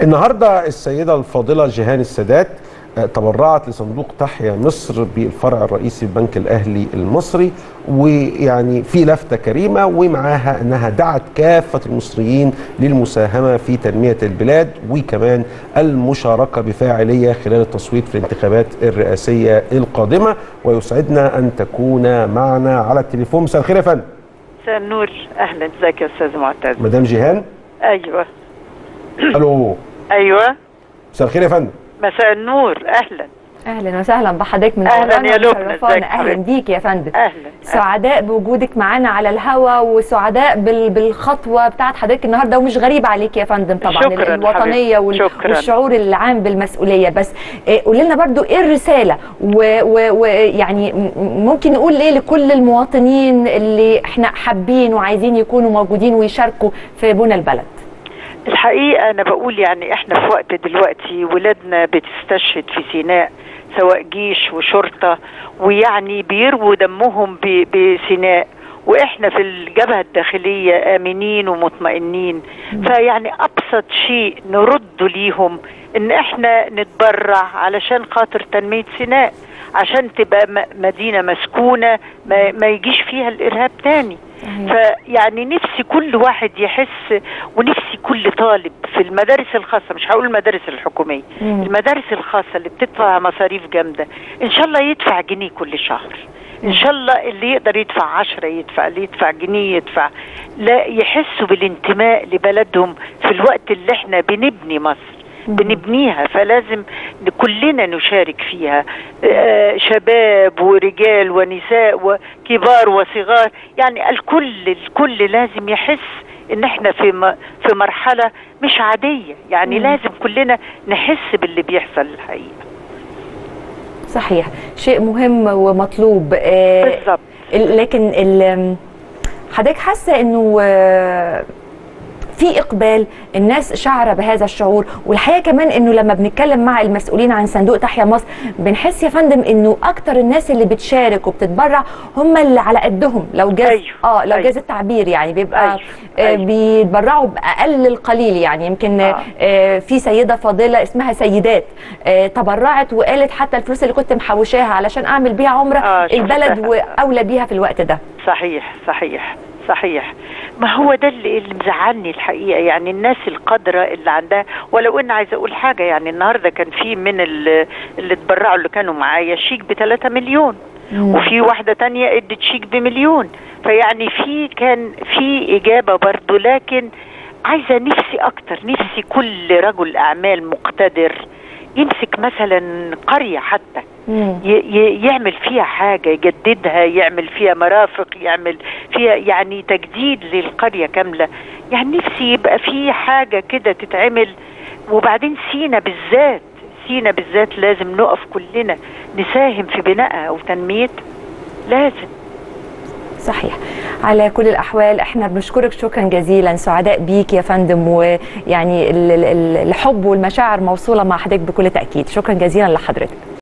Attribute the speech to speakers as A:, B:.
A: النهارده السيده الفاضله جيهان السادات آه، تبرعت لصندوق تحيا مصر بالفرع الرئيسي البنك الاهلي المصري ويعني في لفته كريمه ومعاها انها دعت كافه المصريين للمساهمه في تنميه البلاد وكمان المشاركه بفاعليه خلال التصويت في الانتخابات الرئاسيه القادمه ويسعدنا ان تكون معنا على التليفون مساء الخير يا فندم
B: مساء النور اهلا ازيك يا استاذ معتز
A: مدام جيهان
B: ايوه
A: الو
B: ايوه
A: مساء الخير يا فندم
B: مساء النور اهلا
C: اهلا وسهلا بحضرتك من
B: أهلاً
C: ورانا
B: يا لبنى،
C: ومشرفانا.
B: ازيك
C: اهلا
B: حبيبتي؟
C: بيك يا فندم
B: اهلا
C: سعداء بوجودك معانا على الهوا وسعداء بال- بالخطوه بتاعت حضرتك النهارده ومش غريب عليك يا فندم طبعا
B: شكراً
C: الوطنيه وال-
B: شكراً.
C: والشعور العام بالمسؤوليه بس إيه، قولي لنا برضو ايه الرساله ويعني ممكن نقول ايه لكل المواطنين اللي احنا حابين وعايزين يكونوا موجودين ويشاركوا في بنى البلد
B: الحقيقه انا بقول يعني احنا في وقت دلوقتي ولادنا بتستشهد في سيناء سواء جيش وشرطه ويعني بيرووا دمهم ب- بسيناء واحنا في الجبهه الداخليه امنين ومطمئنين فيعني ابسط شيء نرده ليهم ان احنا نتبرع علشان خاطر تنميه سيناء عشان تبقى م- مدينه مسكونه ما, ما يجيش فيها الارهاب تاني فيعني نفسي كل واحد يحس ونفسي كل طالب في المدارس الخاصة مش هقول المدارس الحكومية
C: مم.
B: المدارس الخاصة اللي بتدفع مصاريف جامدة إن شاء الله يدفع جنيه كل شهر إن شاء الله اللي يقدر يدفع عشرة يدفع اللي يدفع جنيه يدفع لا يحسوا بالانتماء لبلدهم في الوقت اللي احنا بنبني مصر بنبنيها فلازم كلنا نشارك فيها آه، شباب ورجال ونساء وكبار وصغار يعني الكل الكل لازم يحس ان احنا في م- في مرحله مش عاديه يعني
C: مم.
B: لازم كلنا نحس باللي بيحصل الحقيقه
C: صحيح شيء مهم ومطلوب آه،
B: بالظبط
C: ال- لكن ال- حضرتك حاسه انه آه، في اقبال الناس شعره بهذا الشعور والحقيقه كمان انه لما بنتكلم مع المسؤولين عن صندوق تحيا مصر بنحس يا فندم انه اكتر الناس اللي بتشارك وبتتبرع هم اللي على قدهم لو جاز
B: أيوه،
C: اه لو
B: أيوه.
C: جاز التعبير يعني بيبقى
B: أيوه،
C: آه
B: أيوه.
C: بيتبرعوا باقل القليل يعني يمكن
B: آه.
C: آه في سيده فاضله اسمها سيدات آه تبرعت وقالت حتى الفلوس اللي كنت محوشاها علشان اعمل بيها عمره
B: آه، شفتها.
C: البلد واولى بيها في الوقت ده
B: صحيح صحيح صحيح ما هو ده اللي, اللي مزعلني الحقيقه يعني الناس القادره اللي عندها ولو ان عايزه اقول حاجه يعني النهارده كان في من ال- اللي اتبرعوا اللي كانوا معايا شيك ب 3 مليون
C: مم.
B: وفي واحده تانية ادت شيك بمليون فيعني في كان في اجابه برضو لكن عايزه نفسي اكتر نفسي كل رجل اعمال مقتدر يمسك مثلا قريه حتى
C: مم.
B: ي- ي- يعمل فيها حاجة يجددها يعمل فيها مرافق يعمل فيها يعني تجديد للقرية كاملة يعني نفسي يبقى في حاجة كده تتعمل وبعدين سينا بالذات سينا بالذات لازم نقف كلنا نساهم في بنائها وتنميتها لازم
C: صحيح على كل الاحوال احنا بنشكرك شكرا جزيلا سعداء بيك يا فندم ويعني ال- ال- الحب والمشاعر موصوله مع حضرتك بكل تاكيد شكرا جزيلا لحضرتك